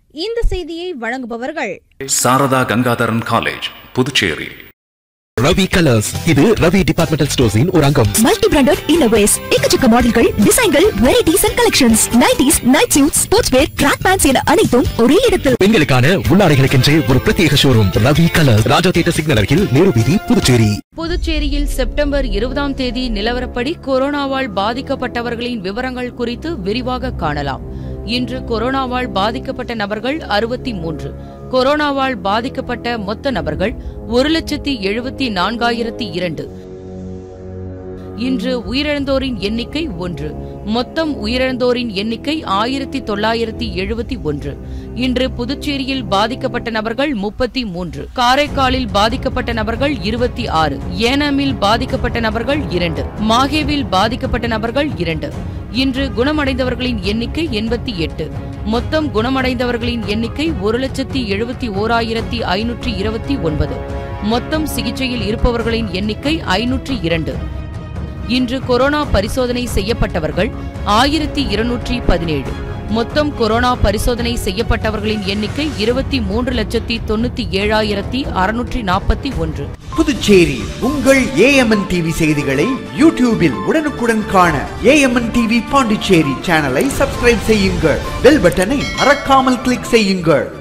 இந்த செய்தியை வழங்குபவர்கள் சாரதா கங்காதரன் காலேஜ் புதுச்சேரி ரவி கலர்ஸ் இது ரவி டிபார்ட்மெண்டல் ஸ்டோர்ஸின் ஒரு அங்கம் மல்டி பிராண்டட் இன்னோவேஸ் எக்கச்சக்க மாடல்கள் டிசைன்கள் varieties and collections nighties night suit sports wear track pants என அனைத்தும் ஒரே இடத்தில் பெண்களுக்கான உள்ளாடைகளுக்கென்றே ஒரு பிரத்யேக showroom Ravi colours Raja theatre signal அருகில் நேரு வீதி புதுச்சேரி புதுச்சேரியில் செப்டம்பர் இருபதாம் தேதி நிலவரப்படி கொரோனாவால் பாதிக்கப்பட்டவர்களின் விவரங்கள் குறித்து விரிவாக காணலாம் இன்று கொரோனாவால் பாதிக்கப்பட்ட நபர்கள் அறுபத்தி மூன்று கொரோனாவால் பாதிக்கப்பட்ட மொத்த நபர்கள் ஒரு லட்சத்தி எழுபத்தி நான்காயிரத்தி இரண்டு இன்று உயிரிழந்தோரின் எண்ணிக்கை ஒன்று மொத்தம் உயிரிழந்தோரின் எண்ணிக்கை ஆயிரத்தி தொள்ளாயிரத்தி எழுபத்தி ஒன்று இன்று புதுச்சேரியில் பாதிக்கப்பட்ட நபர்கள் முப்பத்தி மூன்று காரைக்காலில் பாதிக்கப்பட்ட நபர்கள் இருபத்தி ஆறு ஏனாமில் பாதிக்கப்பட்ட நபர்கள் இரண்டு மாஹேவில் பாதிக்கப்பட்ட நபர்கள் இரண்டு இன்று குணமடைந்தவர்களின் எண்ணிக்கை எண்பத்தி எட்டு மொத்தம் குணமடைந்தவர்களின் எண்ணிக்கை ஒரு லட்சத்தி எழுபத்தி ஓராயிரத்தி ஐநூற்றி இருபத்தி ஒன்பது மொத்தம் சிகிச்சையில் இருப்பவர்களின் எண்ணிக்கை ஐநூற்றி இரண்டு இன்று கொரோனா பரிசோதனை செய்யப்பட்டவர்கள் ஆயிரத்தி இருநூற்றி பதினேழு மொத்தம் கொரோனா பரிசோதனை செய்யப்பட்டவர்களின் எண்ணிக்கை இருபத்தி மூன்று லட்சத்தி தொண்ணூத்தி ஏழாயிரத்தி அறுநூற்றி நாற்பத்தி ஒன்று புதுச்சேரி உங்கள் ஏஎம்என் டிவி செய்திகளை யூடியூபில் உடனுக்குடன் காண ஏஎம்என் டிவி பாண்டிச்சேரி சேனலை சப்ஸ்கிரைப் செய்யுங்கள் பெல் பட்டனை மறக்காமல் கிளிக் செய்யுங்கள்